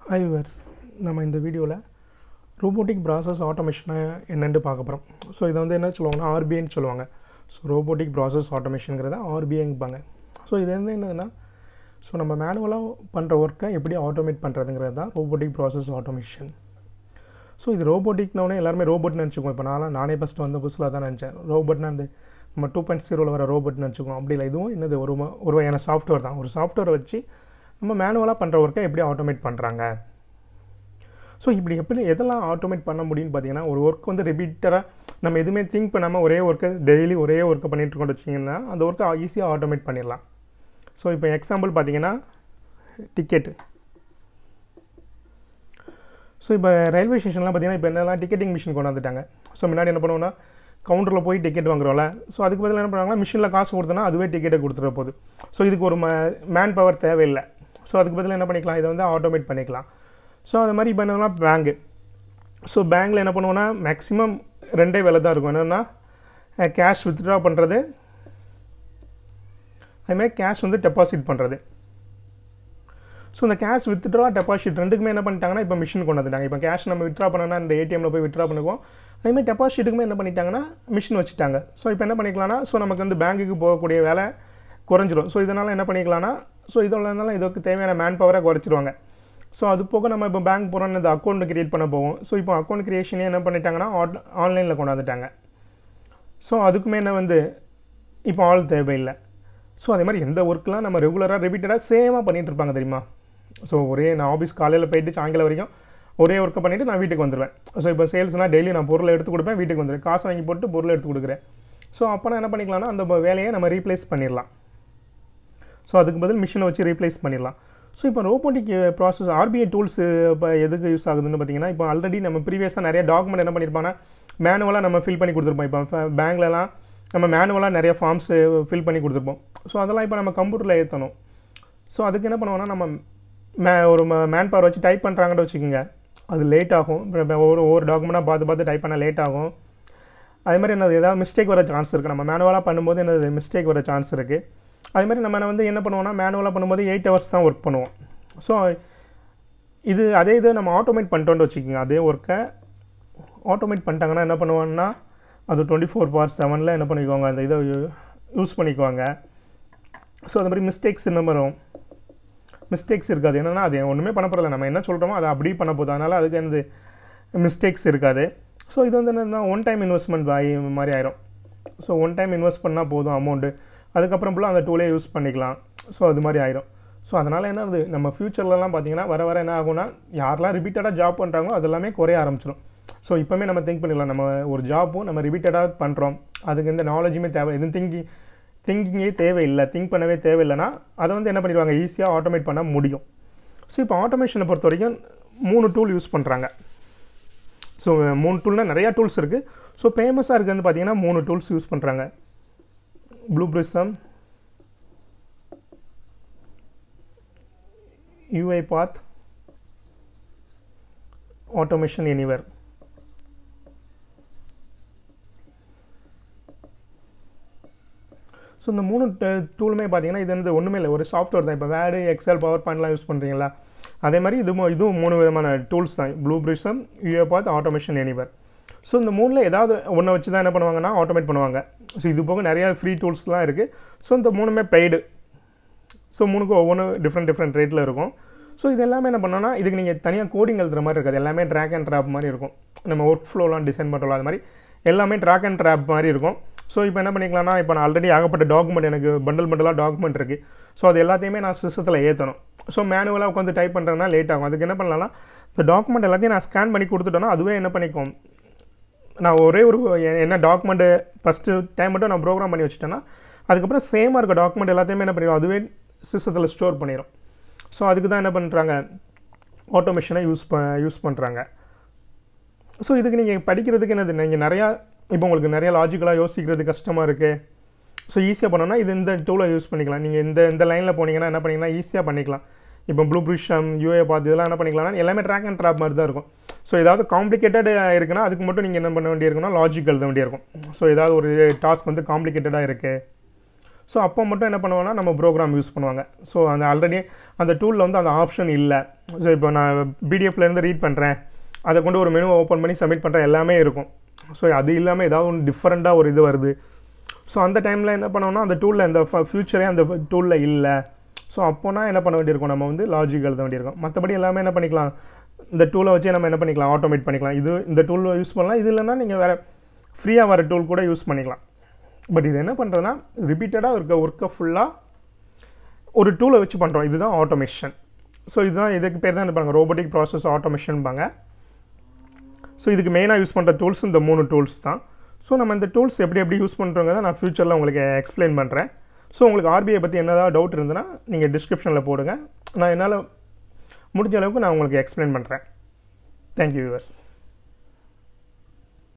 hi verse நம்ம இந்த வீடியோவில் ரோபோட்டிக் ப்ராசஸ் ஆட்டோமேஷனை என்னென்னு பார்க்க போகிறோம் ஸோ இதை வந்து என்ன சொல்லுவாங்கன்னா ஆர்பிஐன்னு சொல்லுவாங்க ஸோ ரோபோட்டிக் ப்ராசஸ் ஆட்டோமேஷனுங்கிறத ஆர்பிஐங்பாங்க ஸோ இது வந்து என்னதுன்னா ஸோ நம்ம மேனுவலாக பண்ணுற ஒர்க்கை எப்படி ஆட்டோமேட் பண்ணுறதுங்கிறது தான் ரோபோட்டிக் ப்ராசஸ் ஆட்டோமேஷன் ஸோ இது ரோபோட்டிக்னோடனே எல்லாருமே ரோபோட்னு நினச்சிக்குவோம் இப்போ நான்லாம் நானே ஃபஸ்ட்டு வந்த புதுசில் தான் நினச்சேன் ரோபோட்னா அந்த நம்ம டூ பாயிண்ட் ஜீரோவில் வர ரோபோட்னு நினச்சிக்குவோம் அப்படி இல்லை இதுவும் என்னது ஒரு ம- ஒரு வகையான சாஃப்ட்வேர் தான் ஒரு சாஃப்ட்வேரை வச்சு நம்ம மேனுவலாக பண்ணுற ஒர்க்கை எப்படி ஆட்டோமேட் பண்ணுறாங்க ஸோ இப்படி எப்படி எதெல்லாம் ஆட்டோமேட் பண்ண முடியும்னு பார்த்தீங்கன்னா ஒரு ஒர்க் வந்து ரிப்பீட்டராக நம்ம எதுவுமே திங்க் பண்ணாமல் ஒரே ஒர்க்கை டெய்லி ஒரே ஒர்க்கை பண்ணிட்டு இருக்கோம்னு வச்சிங்கன்னா அந்த ஒர்க்கை ஈஸியாக ஆட்டோமேட் பண்ணிடலாம் ஸோ இப்போ எக்ஸாம்பிள் பார்த்தீங்கன்னா டிக்கெட்டு ஸோ இப்போ ரயில்வே ஸ்டேஷன்லாம் பார்த்தீங்கன்னா இப்போ என்னெல்லாம் டிக்கெட்டிங் மிஷின் கொண்டு வந்துட்டாங்க ஸோ முன்னாடி என்ன பண்ணுவோம்னா கவுண்டரில் போய் டிக்கெட் வாங்குறோம்ல ஸோ அதுக்கு பதிலாக என்ன பண்ணுவாங்கன்னா மிஷினில் காசு கொடுத்தோன்னா அதுவே டிக்கெட்டை கொடுத்துட போகுது ஸோ இதுக்கு ஒரு மேன் பவர் தேவையில்லை ஸோ அதுக்கு பதிலாக என்ன பண்ணிக்கலாம் இதை வந்து ஆட்டோமேட் பண்ணிக்கலாம் ஸோ அது மாதிரி இப்போ என்னன்னா பேங்கு ஸோ பேங்க்கில் என்ன பண்ணுவோன்னா மேக்ஸிமம் ரெண்டே வேலை தான் இருக்கும் என்னென்னா கேஷ் வித்ட்ரா பண்ணுறது அதுமாதிரி கேஷ் வந்து டெபாசிட் பண்ணுறது ஸோ இந்த கேஷ் வித்ட்ரா டெபாசிட் ரெண்டுக்குமே என்ன பண்ணிட்டாங்கன்னா இப்போ மிஷின் கொண்டு வந்துட்டாங்க இப்போ கேஷ் நம்ம வித்ட்ரா பண்ணோன்னா இந்த ஏடிஎம்ல போய் வித்ட்ரா பண்ணுவோம் அதேமாதிரி டெபாசிட்டுக்குமே என்ன பண்ணிட்டாங்கன்னா மிஷின் வச்சுட்டாங்க ஸோ இப்போ என்ன பண்ணிக்கலாம்னா ஸோ நமக்கு வந்து பேங்க்குக்கு போகக்கூடிய வேலை குறைஞ்சிரும் ஸோ இதனால் என்ன பண்ணிக்கலாம்னா ஸோ இதோட இருந்தாலும் இதுக்கு தேவையான மேன் பவரை குறைச்சிருவாங்க ஸோ அது போக நம்ம இப்போ பேங்க் போகிறோம்னு இந்த அக்கௌண்ட் கிரியேட் பண்ண போவோம் ஸோ இப்போ அக்கௌண்ட் கிரியேஷனே என்ன பண்ணிட்டாங்கன்னா ஆன்லைனில் கொண்டாந்துட்டாங்க ஸோ அதுக்குமே என்ன வந்து இப்போ ஆள் தேவையில்லை ஸோ அதே மாதிரி எந்த ஒர்க்லாம் நம்ம ரெகுலராக ரிப்பீட்டடாக சேமாக பண்ணிகிட்டு இருப்பாங்க தெரியுமா ஸோ ஒரே நான் ஆஃபீஸ் காலையில் போயிட்டு சாயங்காலம் வரைக்கும் ஒரே ஒர்க்கை பண்ணிவிட்டு நான் வீட்டுக்கு வந்துடுவேன் ஸோ இப்போ சேல்ஸ்னால் டெய்லி நான் பொருளை எடுத்து கொடுப்பேன் வீட்டுக்கு வந்துடுவேன் காசு வாங்கி போட்டு பொருளை எடுத்து கொடுக்குறேன் ஸோ அப்போ நான் என்ன பண்ணிக்கலாம்னா அந்த வேலையை நம்ம ரீப்ளேஸ் பண்ணிடலாம் ஸோ அதுக்கு பதில் மிஷினை வச்சு ரீப்ளேஸ் பண்ணிடலாம் ஸோ இப்போ ரோபோட்டிக் ப்ராசஸ் ஆர்பிஐ டூல்ஸ் இப்போ எதுக்கு யூஸ் ஆகுதுன்னு பார்த்தீங்கன்னா இப்போ ஆல்ரெடி நம்ம ப்ரீவியஸாக நிறைய டாக்குமெண்ட் என்ன பண்ணியிருப்பாங்கன்னா மேனுவலாக நம்ம ஃபில் பண்ணி கொடுத்துருப்போம் இப்போ பேங்க்லலாம் நம்ம மேனுவலாக நிறைய ஃபார்ம்ஸ் ஃபில் பண்ணி கொடுத்துருப்போம் ஸோ அதெல்லாம் இப்போ நம்ம கம்ப்யூட்டரில் ஏற்றணும் ஸோ அதுக்கு என்ன பண்ணுவோம்னா நம்ம மே ஒரு மேன் பவர் வச்சு டைப் பண்ணுறாங்கன்னு வச்சுக்கோங்க அது லேட் ஆகும் இப்போ ஒவ்வொரு ஒவ்வொரு டாக்குமெண்ட்டாக பார்த்து பார்த்து டைப் பண்ண லேட் ஆகும் அதே மாதிரி என்னது ஏதாவது மிஸ்டேக் வர சான்ஸ் இருக்குது நம்ம மேனுவலாக பண்ணும்போது என்னது மிஸ்டேக் வர சான்ஸ் இருக்குது அதே மாதிரி நம்ம வந்து என்ன பண்ணுவோம்னா மேனுவலாக பண்ணும்போது எயிட் ஹவர்ஸ் தான் ஒர்க் பண்ணுவோம் ஸோ இது அதே இதை நம்ம ஆட்டோமேட் பண்ணிட்டோம்னு வச்சுக்கோங்க அதே ஒர்க்கை ஆட்டோமேட் பண்ணிட்டாங்கன்னா என்ன பண்ணுவாங்கன்னா அது டுவெண்ட்டி ஃபோர் பார் செவனில் என்ன பண்ணிக்குவாங்க அந்த இதை யூஸ் பண்ணிக்குவாங்க ஸோ அது மாதிரி மிஸ்டேக்ஸ் என்ன வரும் மிஸ்டேக்ஸ் இருக்காது என்னென்னா அது ஒன்றுமே பண்ண போகிறதில்ல நம்ம என்ன சொல்கிறோமோ அதை அப்படியே பண்ண போகுது அதனால் அதுக்கு என்னது மிஸ்டேக்ஸ் இருக்காது ஸோ இது வந்து என்னன்னா ஒன் டைம் இன்வெஸ்ட்மெண்ட் ஆகி மாதிரி ஆயிரும் ஸோ ஒன் டைம் இன்வெஸ்ட் பண்ணால் போதும் அமௌண்ட்டு அதுக்கப்புறம் ஃபுல்லாக அந்த டூலே யூஸ் பண்ணிக்கலாம் ஸோ அது மாதிரி ஆயிரும் ஸோ அதனால் என்ன ஆகுது நம்ம ஃப்யூச்சர்லலாம் பார்த்தீங்கன்னா வர வர என்ன ஆகும்னா யாரெல்லாம் ரிப்பீட்டடாக ஜாப் பண்ணுறாங்களோ அது எல்லாமே குறைய ஆரம்பிச்சிடும் ஸோ இப்போமே நம்ம திங்க் பண்ணிடலாம் நம்ம ஒரு ஜாப்பும் நம்ம ரிப்பீட்டடாக பண்ணுறோம் அதுக்கு எந்த நாலேஜுமே தேவை எதுவும் திங்கிங் திங்கிங்கே தேவையில்லை திங்க் பண்ணவே தேவையில்லைன்னா அதை வந்து என்ன பண்ணிடுவாங்க ஈஸியாக ஆட்டோமேட் பண்ண முடியும் ஸோ இப்போ ஆட்டோமேஷனை பொறுத்த வரைக்கும் மூணு டூல் யூஸ் பண்ணுறாங்க ஸோ மூணு டூல்னால் நிறையா டூல்ஸ் இருக்குது ஸோ ஃபேமஸாக இருக்கிறது பார்த்தீங்கன்னா மூணு டூல்ஸ் யூஸ் பண்ணுறாங்க Blue Prism UiPath Automation Anywhere so இந்த மூணு டூலுமே பார்த்தீங்கன்னா இது வந்து ஒன்றுமே இல்லை ஒரு சாஃப்ட்வேர் தான் இப்போ வேர்டு எக்ஸல் பவர் பாயிண்ட்லாம் யூஸ் பண்ணுறீங்களா அதே மாதிரி இதுவும் இதுவும் மூணு விதமான டூல்ஸ் தான் Blue Prism UiPath Automation Anywhere so இந்த மூணில் ஏதாவது ஒன்றை வச்சு தான் என்ன பண்ணுவாங்கன்னா ஆட்டோமேட் பண்ணுவாங்க ஸோ இது போக நிறையா ஃப்ரீ டூல்ஸ்லாம் இருக்குது ஸோ இந்த மூணுமே பெய்டு ஸோ மூணுக்கும் ஒவ்வொன்றும் டிஃப்ரெண்ட் டிஃப்ரெண்ட் ரேட்டில் இருக்கும் ஸோ இது எல்லாமே என்ன பண்ணோன்னா இதுக்கு நீங்கள் தனியாக கோடிங் எழுதுற மாதிரி இருக்காது எல்லாமே ட்ராக் அண்ட் ட்ராப் மாதிரி இருக்கும் நம்ம ஒர்க் ஃப்ளோலாம் டிசைன் பண்ணுறோம் அது மாதிரி எல்லாமே ட்ராக் அண்ட் ட்ராப் மாதிரி இருக்கும் ஸோ இப்போ என்ன பண்ணிக்கலாம்னா இப்போ நான் ஆல்ரெடி ஆகப்பட்ட டாக்குமெண்ட் எனக்கு பண்டல் பண்டலாக டாக்குமெண்ட் இருக்குது ஸோ அது எல்லாத்தையுமே நான் சிஸ்டத்தில் ஏற்றணும் ஸோ மேனுவலாக உட்காந்து டைப் பண்ணுறதுனா லேட் ஆகும் அதுக்கு என்ன பண்ணலாம்னா இந்த டாக்குமெண்ட் எல்லாத்தையும் நான் ஸ்கேன் பண்ணி கொடுத்துட்டேன்னா அதுவே என்ன பண்ணிக்கும் நான் ஒரே ஒரு எ- என்ன டாக்குமெண்ட்டு ஃபஸ்ட்டு டைம் மட்டும் நான் ப்ரோக்ராம் பண்ணி வச்சுட்டேன்னா அதுக்கப்புறம் சேமாக இருக்க டாக்குமெண்ட் எல்லாத்தையுமே என்ன பண்ணிடும் அதுவே சிஸ்டத்தில் ஸ்டோர் பண்ணிடும் ஸோ அதுக்கு தான் என்ன பண்ணுறாங்க ஆட்டோமேஷனை யூஸ் ப யூஸ் பண்ணுறாங்க ஸோ இதுக்கு நீங்கள் படிக்கிறதுக்கு என்னது நீங்கள் நிறையா இப்போ உங்களுக்கு நிறைய லாஜிக்கலாக யோசிக்கிறது கஷ்டமாக இருக்குது ஸோ ஈஸியாக பண்ணோன்னா இது இந்த டூலை யூஸ் பண்ணிக்கலாம் நீங்கள் இந்த இந்த லைனில் போனீங்கன்னா என்ன பண்ணிங்கன்னா ஈஸியாக பண்ணிக்கலாம் இப்போ ப்ளூ பிரிஷம் யூஏ பார்த்து இதெல்லாம் என்ன பண்ணிக்கலாம்னா எல்லாமே ட்ராக் அண்ட் ட்ராப் மாதிரி தான் இருக்கும் ஸோ ஏதாவது காம்ப்ளிகேட்டட் இருக்குன்னா அதுக்கு மட்டும் நீங்கள் என்ன பண்ண வேண்டியிருக்குன்னா லாஜிக் எழுத வேண்டியிருக்கும் ஸோ ஏதாவது ஒரு டாஸ்க் வந்து காம்ப்ளிகேட்டடாக இருக்குது ஸோ அப்போ மட்டும் என்ன பண்ணுவாங்கன்னா நம்ம ப்ரோக்ராம் யூஸ் பண்ணுவாங்க ஸோ அந்த ஆல்ரெடி அந்த டூலில் வந்து அந்த ஆப்ஷன் இல்லை ஸோ இப்போ நான் பிடிஎஃப்லேருந்து ரீட் பண்ணுறேன் அதை கொண்டு ஒரு மெனு ஓப்பன் பண்ணி சப்மிட் பண்ணுறேன் எல்லாமே இருக்கும் ஸோ அது இல்லாமல் ஏதாவது ஒன்று டிஃப்ரெண்ட்டாக ஒரு இது வருது ஸோ அந்த டைமில் என்ன பண்ணோம்னா அந்த டூலில் இந்த ஃப்யூச்சரே அந்த டூலில் இல்லை ஸோ அப்போனா என்ன பண்ண வேண்டியிருக்கும் நம்ம வந்து லாஜிக் எழுத வேண்டியிருக்கும் மற்றபடி எல்லாமே என்ன பண்ணிக்கலாம் இந்த டூலை வச்சே நம்ம என்ன பண்ணிக்கலாம் ஆட்டோமேட் பண்ணிக்கலாம் இது இந்த டூல் யூஸ் பண்ணலாம் இது இல்லைன்னா நீங்கள் வேறு ஃப்ரீயாக வர டூல் கூட யூஸ் பண்ணிக்கலாம் பட் இது என்ன பண்ணுறதுனா ரிப்பீட்டடாக இருக்க ஒர்க்கை ஃபுல்லாக ஒரு டூலை வச்சு பண்ணுறோம் இதுதான் ஆட்டோமேஷன் ஸோ இதுதான் இதுக்கு பேர் தான் என்ன பண்ணுங்க ரோபோட்டிக் ப்ராசஸ் ஆட்டோமேஷன்பாங்க ஸோ இதுக்கு மெயினாக யூஸ் பண்ணுற டூல்ஸ் இந்த மூணு டூல்ஸ் தான் ஸோ நம்ம இந்த டூல்ஸ் எப்படி எப்படி யூஸ் பண்ணுறோங்கிறத நான் ஃப்யூச்சரில் உங்களுக்கு எக்ஸ்பிளைன் பண்ணுறேன் ஸோ உங்களுக்கு ஆர்பிஐ பற்றி என்னதான் டவுட் இருந்ததுன்னா நீங்கள் டிஸ்கிரிப்ஷனில் போடுங்க நான் என்னால் முடிஞ்ச அளவுக்கு நான் உங்களுக்கு எக்ஸ்பிளைன் பண்ணுறேன் தேங்க்யூ வியூவர்ஸ்